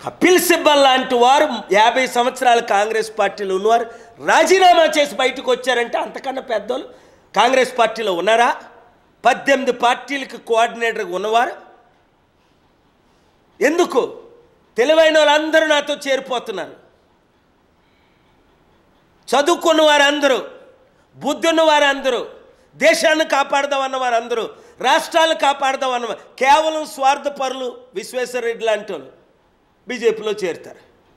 కపిల్ సిబ్బల్ లాంటి వారు యాభై సంవత్సరాలు కాంగ్రెస్ పార్టీలో ఉన్నవారు రాజీనామా చేసి బయటకు వచ్చారంటే అంతకన్నా పెద్దోళ్ళు కాంగ్రెస్ పార్టీలో ఉన్నారా పద్దెనిమిది పార్టీలకు కోఆర్డినేటర్గా ఉన్నవారు ఎందుకు తెలివైన వాళ్ళందరూ నాతో చేరిపోతున్నారు చదువుకున్న వారందరూ బుద్ధి ఉన్న వారందరూ దేశాన్ని కాపాడదామన్న వారందరూ రాష్ట్రాలను కాపాడదామన్న కేవలం స్వార్థపరులు విశ్వేశ్వరరెడ్డి లాంటి వాళ్ళు బీజేపీలో చేరుతారు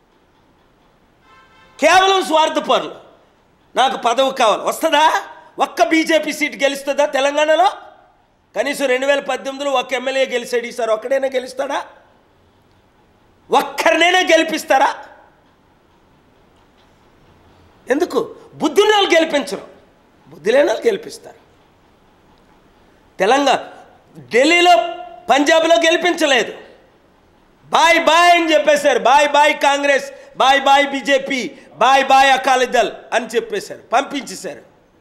కేవలం స్వార్థపరులు నాకు పదవి కావాలి వస్తుందా ఒక్క బీజేపీ సీట్ గెలుస్తుందా తెలంగాణలో కనీసం రెండు వేల పద్దెనిమిదిలో ఒక్క ఎమ్మెల్యే గెలిచాడు ఈసారి ఒక్కడైనా గెలుస్తాడా ఒక్కరినైనా గెలిపిస్తారా ఎందుకు బుద్ధి ఉన్న వాళ్ళు గెలిపించరు బుద్ధి లేని వాళ్ళు గెలిపిస్తారు తెలంగాణ ఢిల్లీలో పంజాబ్లో గెలిపించలేదు బాయ్ బాయ్ అని చెప్పేశారు bye bye Congress bye bye BJP bye bye Akali Dal అని చెప్పేశారు పంపించేశారు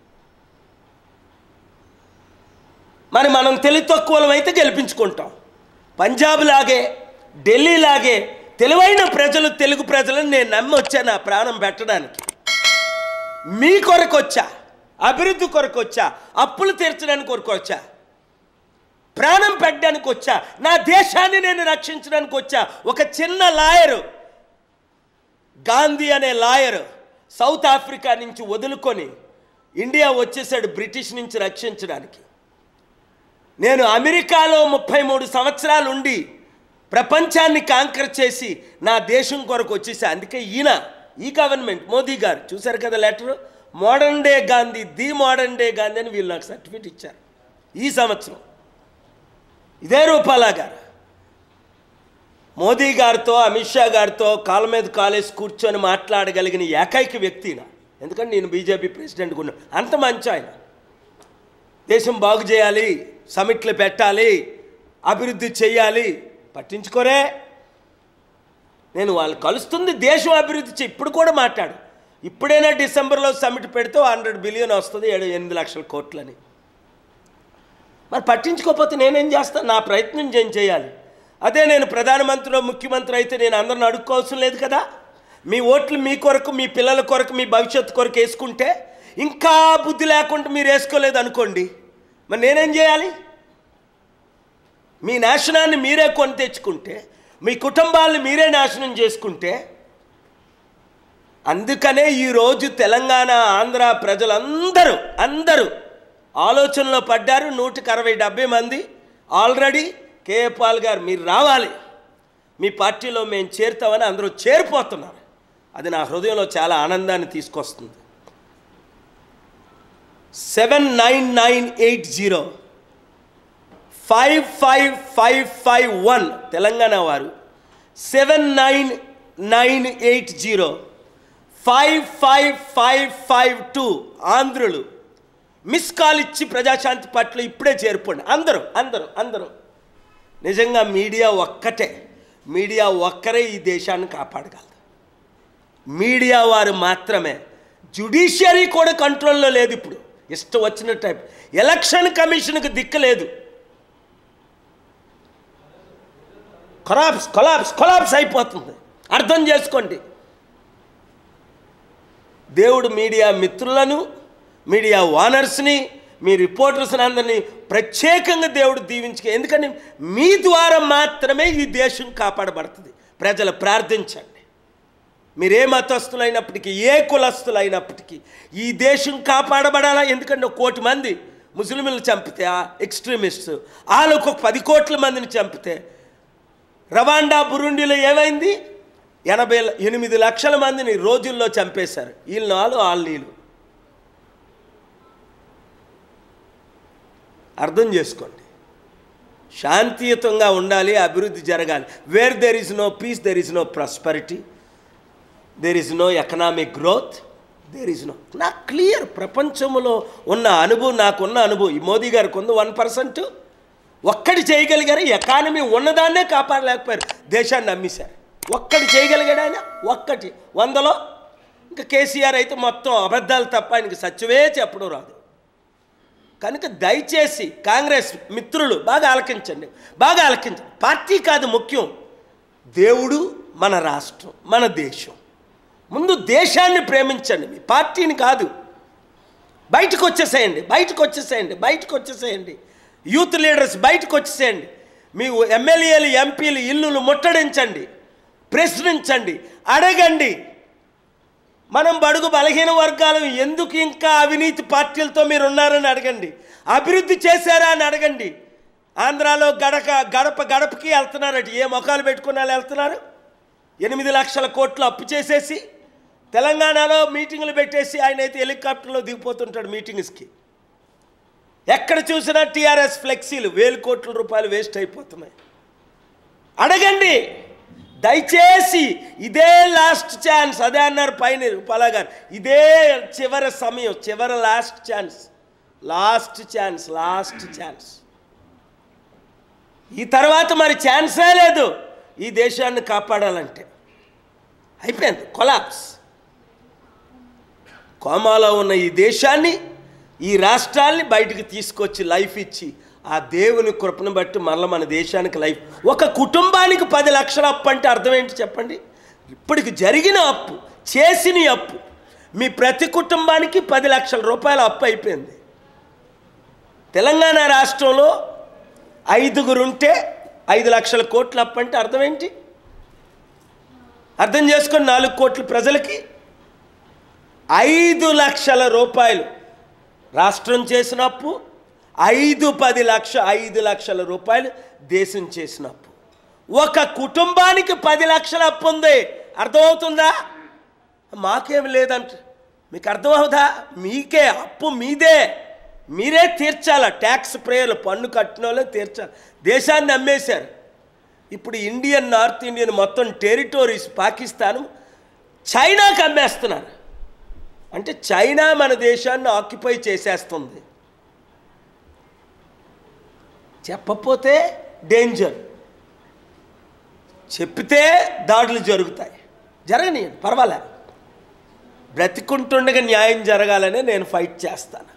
మరి మనం తెలివి తక్కువలం అయితే గెలిపించుకుంటాం పంజాబ్ లాగే ఢిల్లీ లాగే తెలివైన ప్రజలు తెలుగు ప్రజలను నేను నమ్మి వచ్చాను నా ప్రాణం పెట్టడానికి మీ కొరకు వచ్చా అభివృద్ధి కొరకు వచ్చా అప్పులు తీర్చడానికి కొరకు వచ్చా ప్రాణం పెట్టడానికి వచ్చా నా దేశాన్ని నేను రక్షించడానికి వచ్చా ఒక చిన్న లాయరు గాంధీ అనే లాయర్ సౌత్ ఆఫ్రికా నుంచి వదులుకొని ఇండియా వచ్చేసాడు బ్రిటిష్ నుంచి రక్షించడానికి నేను అమెరికాలో ముప్పై మూడు సంవత్సరాలు ఉండి ప్రపంచాన్ని కాంకర్ చేసి నా దేశం కొరకు వచ్చేసా అందుకే ఈయన ఈ గవర్నమెంట్ మోదీ గారు చూశారు కదా letter modern day Gandhi the modern day Gandhi అని వీళ్ళు నాకు సర్టిఫికేట్ ఇచ్చారు ఈ సంవత్సరం ఇదే రూపాలా గారు మోదీ గారితో అమిత్ షా గారితో కాళ్ళ మీద కాలేసి కూర్చొని మాట్లాడగలిగిన ఏకైక వ్యక్తి ఈయన. ఎందుకంటే నేను బీజేపీ ప్రెసిడెంట్గా ఉన్నాను అంత మంచి ఆయన దేశం బాగు చేయాలి సమిట్లు పెట్టాలి అభివృద్ధి చేయాలి పట్టించుకోరే నేను వాళ్ళు కలుస్తుంది దేశం అభివృద్ధి చే ఇప్పుడు కూడా మాట్లాడు ఇప్పుడైనా డిసెంబర్లో సమిట్ పెడితే హండ్రెడ్ బిలియన్ వస్తుంది ఏడు ఎనిమిది లక్షల కోట్లని మరి పట్టించుకోకపోతే నేనేం చేస్తాను నా ప్రయత్నం నేను చేయాలి అదే నేను ప్రధానమంత్రిలో ముఖ్యమంత్రి అయితే నేను అందరిని అడుక్కోవాల్సిన లేదు కదా మీ ఓట్లు మీ కొరకు మీ పిల్లల కొరకు మీ భవిష్యత్తు కొరకు వేసుకుంటే ఇంకా బుద్ధి లేకుండా మీరు వేసుకోలేదు అనుకోండి మరి నేనేం చేయాలి మీ నాశనాన్ని మీరే కొని తెచ్చుకుంటే మీ కుటుంబాలను మీరే నాశనం చేసుకుంటే అందుకనే ఈరోజు తెలంగాణ ఆంధ్ర ప్రజలందరూ అందరూ ఆలోచనలో పడ్డారు నూటికి అరవై డెబ్బై మంది ఆల్రెడీ కేఏ పాల్ గారు మీరు రావాలి మీ పార్టీలో మేము చేరుతామని అందరూ చేరిపోతున్నారు అది నా హృదయంలో చాలా ఆనందాన్ని తీసుకొస్తుంది seven nine nine eight zero five five five five one Telangana వారు seven nine nine eight zero five five five five two ఆంధ్రులు మిస్ కాల్ ఇచ్చి ప్రజాశాంతి పార్టీలో ఇప్పుడే చేరుకోండి అందరూ అందరూ అందరూ నిజంగా మీడియా ఒక్కటే మీడియా ఒక్కరే ఈ దేశాన్ని కాపాడగలదు మీడియా వారు మాత్రమే జ్యుడిషియరీ కూడా కంట్రోల్లో లేదు ఇప్పుడు ఇష్టం వచ్చిన టైప్ ఎలక్షన్ కమిషన్కి దిక్కు లేదు కొలాప్స్ కొలాప్స్ కొలాప్స్ అయిపోతుంది అర్థం చేసుకోండి దేవుడు మీడియా మిత్రులను మీడియా ఓనర్స్ని మీ రిపోర్టర్స్ని అందరినీ ప్రత్యేకంగా దేవుడు దీవించుక ఎందుకని మీ ద్వారా మాత్రమే ఈ దేశం కాపాడబడుతుంది ప్రజలు ప్రార్థించండి మీరే మతస్థులైనప్పటికీ ఏ కులస్తులైనప్పటికీ ఈ దేశం కాపాడబడాలా ఎందుకంటే ఒక కోటి మంది ముస్లింలు చంపితే ఆ ఎక్స్ట్రీమిస్ట్స్ వాళ్ళకు ఒక పది కోట్ల మందిని చంపితే రవాండా బురుండిలో ఏమైంది ఎనభై ల- ఎనిమిది లక్షల మందిని రోజుల్లో చంపేశారు వీళ్ళు నాలు వాళ్ళ నీళ్ళు అర్థం చేసుకోండి శాంతియుతంగా ఉండాలి అభివృద్ధి జరగాలి where there is no peace there is no prosperity there is no economic growth there is no నాకు క్లియర్ ప్రపంచంలో ఉన్న అనుభవం నాకున్న అనుభవం ఈ మోదీ గారికి ఉంది వన్ పర్సెంట్ ఒక్కటి చేయగలిగారు ఎకానమీ ఉన్నదాన్నే కాపాడలేకపోయారు దేశాన్ని నమ్మేశారు ఒక్కటి చేయగలిగాడు ఆయన ఒక్కటి వందలో ఇంకా కేసీఆర్ అయితే మొత్తం అబద్ధాలు తప్ప ఆయనకి సత్యమే చెప్పడం రాదు కనుక దయచేసి కాంగ్రెస్ మిత్రులు బాగా ఆలకించండి బాగా ఆలకించండి పార్టీ కాదు ముఖ్యం దేవుడు మన రాష్ట్రం మన దేశం ముందు దేశాన్ని ప్రేమించండి మీ పార్టీని కాదు బయటకు వచ్చేసేయండి బయటకు వచ్చేసేయండి బయటకు వచ్చేసేయండి యూత్ లీడర్స్ బయటకు వచ్చేసేయండి మీ ఎమ్మెల్యేలు ఎంపీలు ఇల్లులు ముట్టడించండి ప్రశ్నించండి అడగండి మనం బడుగు బలహీన వర్గాలు ఎందుకు ఇంకా అవినీతి పార్టీలతో మీరు ఉన్నారని అడగండి అభివృద్ధి చేశారా అని అడగండి ఆంధ్రాలో గడక గడప గడపకి వెళ్తున్నారట ఏ మొఖాలు పెట్టుకుని వాళ్ళు వెళ్తున్నారు ఎనిమిది లక్షల కోట్లు అప్పు చేసేసి తెలంగాణలో మీటింగులు పెట్టేసి ఆయన అయితే హెలికాప్టర్లో దిగిపోతుంటాడు మీటింగ్స్కి ఎక్కడ చూసినా టీఆర్ఎస్ ఫ్లెక్సీలు వేలు కోట్ల రూపాయలు వేస్ట్ అయిపోతున్నాయి అడగండి దయచేసి ఇదే లాస్ట్ ఛాన్స్ అదే అన్నారు పైన రూపాల గారు ఇదే చివరి సమయం చివరి last chance last chance last chance ఈ తర్వాత మరి ఛాన్సే లేదు ఈ దేశాన్ని కాపాడాలంటే అయిపోయింది కొలాప్స్ కోమాలో ఉన్న ఈ దేశాన్ని ఈ రాష్ట్రాల్ని బయటికి తీసుకొచ్చి లైఫ్ ఇచ్చి ఆ దేవుని కృపను బట్టి మళ్ళీ మన దేశానికి లైఫ్ ఒక కుటుంబానికి పది లక్షల అప్పు అంటే అర్థం ఏంటి చెప్పండి ఇప్పటికి జరిగిన అప్పు చేసిన అప్పు మీ ప్రతి కుటుంబానికి పది లక్షల రూపాయల అప్పు అయిపోయింది తెలంగాణ రాష్ట్రంలో ఐదుగురు ఉంటే ఐదు లక్షల కోట్ల అప్పు అంటే అర్థం ఏంటి అర్థం చేసుకొని నాలుగు కోట్ల ప్రజలకి ఐదు లక్షల రూపాయలు రాష్ట్రం చేసిన అప్పు ఐదు పది లక్ష ఐదు లక్షల రూపాయలు దేశం చేసిన అప్పు ఒక కుటుంబానికి పది లక్షల అప్పు ఉంది అర్థమవుతుందా మాకేం లేదంట మీకు అర్థమవుదా మీకే అప్పు మీదే మీరే తీర్చాల ట్యాక్స్ ప్రేయర్లు పన్ను కట్టిన వాళ్ళే తీర్చాలి దేశాన్ని అమ్మేశారు ఇప్పుడు ఇండియన్ నార్త్ ఇండియన్ మొత్తం టెరిటోరీస్ పాకిస్తాన్ చైనాకి అమ్మేస్తున్నారు అంటే చైనా మన దేశాన్ని ఆక్యుపై చేసేస్తుంది చెప్పపోతే డేంజర్ చెప్పితే దాడులు జరుగుతాయి జరగనియండి పర్వాలే బ్రతికుంటుండగా న్యాయం జరగాలనే నేను ఫైట్ చేస్తాను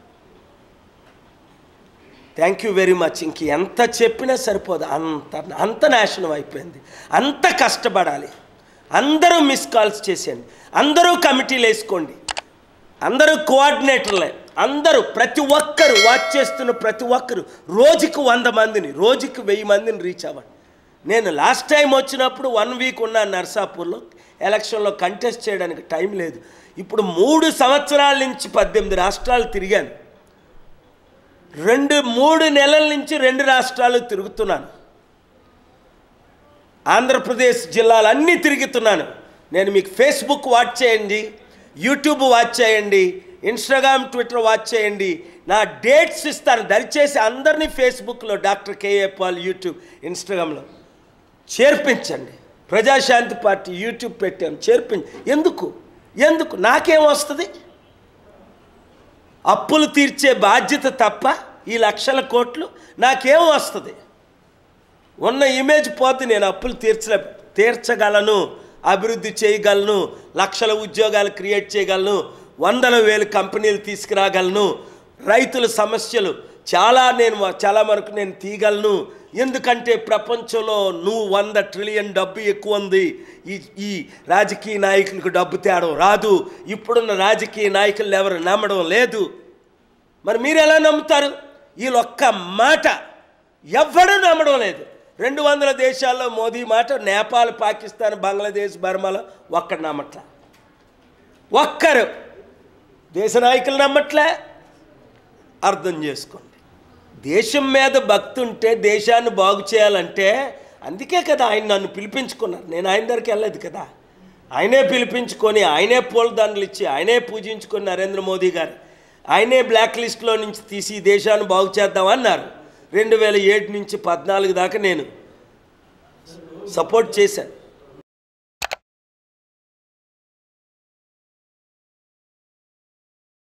థ్యాంక్ యూ వెరీ మచ్ ఇంక ఎంత చెప్పినా సరిపోదు అంత అంత నాశనం అయిపోయింది అంత కష్టపడాలి అందరూ మిస్ కాల్స్ చేసేయండి అందరూ కమిటీలు వేసుకోండి అందరూ కోఆర్డినేటర్లే అందరూ ప్రతి ఒక్కరు వాచ్ చేస్తున్న ప్రతి ఒక్కరు రోజుకు వంద మందిని రోజుకు వెయ్యి మందిని రీచ్ అవ్వండి నేను లాస్ట్ టైం వచ్చినప్పుడు వన్ వీక్ ఉన్నాను నర్సాపూర్లో ఎలక్షన్లో కంటెస్ట్ చేయడానికి టైం లేదు ఇప్పుడు మూడు సంవత్సరాల నుంచి పద్దెనిమిది రాష్ట్రాలు తిరిగాను రెండు మూడు నెలల నుంచి రెండు రాష్ట్రాలు తిరుగుతున్నాను ఆంధ్రప్రదేశ్ జిల్లాలన్నీ తిరుగుతున్నాను నేను మీకు ఫేస్బుక్ వాచ్ చేయండి యూట్యూబ్ వాచ్ చేయండి ఇన్స్టాగ్రామ్ ట్విట్టర్ వాచ్ చేయండి నా డేట్స్ ఇస్తాను దయచేసి అందరినీ ఫేస్బుక్లో డాక్టర్ కేఏ పాల్ యూట్యూబ్ ఇన్స్టాగ్రామ్లో చేర్పించండి ప్రజాశాంతి పార్టీ యూట్యూబ్ పెట్టాం చేర్పించి ఎందుకు ఎందుకు నాకేం వస్తుంది అప్పులు తీర్చే బాధ్యత తప్ప ఈ లక్షల కోట్లు నాకేం వస్తుంది ఉన్న ఇమేజ్ పోతే నేను అప్పులు తీర్చలే తీర్చగలను అభివృద్ధి చేయగలను లక్షల ఉద్యోగాలు క్రియేట్ చేయగలను వందల వేలు కంపెనీలు తీసుకురాగలను రైతుల సమస్యలు చాలా నేను చాలా వరకు నేను తీయగలను ఎందుకంటే ప్రపంచంలో నువ్వు వంద ట్రిలియన్ డబ్బు ఎక్కువ ఉంది ఈ ఈ రాజకీయ నాయకులకు డబ్బు తేడం రాదు ఇప్పుడున్న రాజకీయ నాయకులు ఎవరు నమ్మడం లేదు మరి మీరు ఎలా నమ్ముతారు వీళ్ళు ఒక్క మాట ఎవ్వడూ నమ్మడం లేదు రెండు వందల దేశాల్లో మోదీ మాట నేపాల్ పాకిస్తాన్ బంగ్లాదేశ్ బర్మాలో ఒక్కడు నమ్మట్లే ఒక్కరు దేశ నాయకులు నమ్మట్లే అర్థం చేసుకోండి దేశం మీద భక్తి ఉంటే దేశాన్ని బాగు చేయాలంటే అందుకే కదా ఆయన నన్ను పిలిపించుకున్నారు నేను ఆయన దగ్గరికి వెళ్ళలేదు కదా ఆయనే పిలిపించుకొని ఆయనే పూలదండలు ఇచ్చి ఆయనే పూజించుకొని నరేంద్ర మోదీ గారు ఆయనే బ్లాక్ లిస్ట్లో నుంచి తీసి ఈ దేశాన్ని బాగు చేద్దామన్నారు రెండు వేల ఏడు నుంచి పద్నాలుగు దాకా నేను సపోర్ట్ చేశాను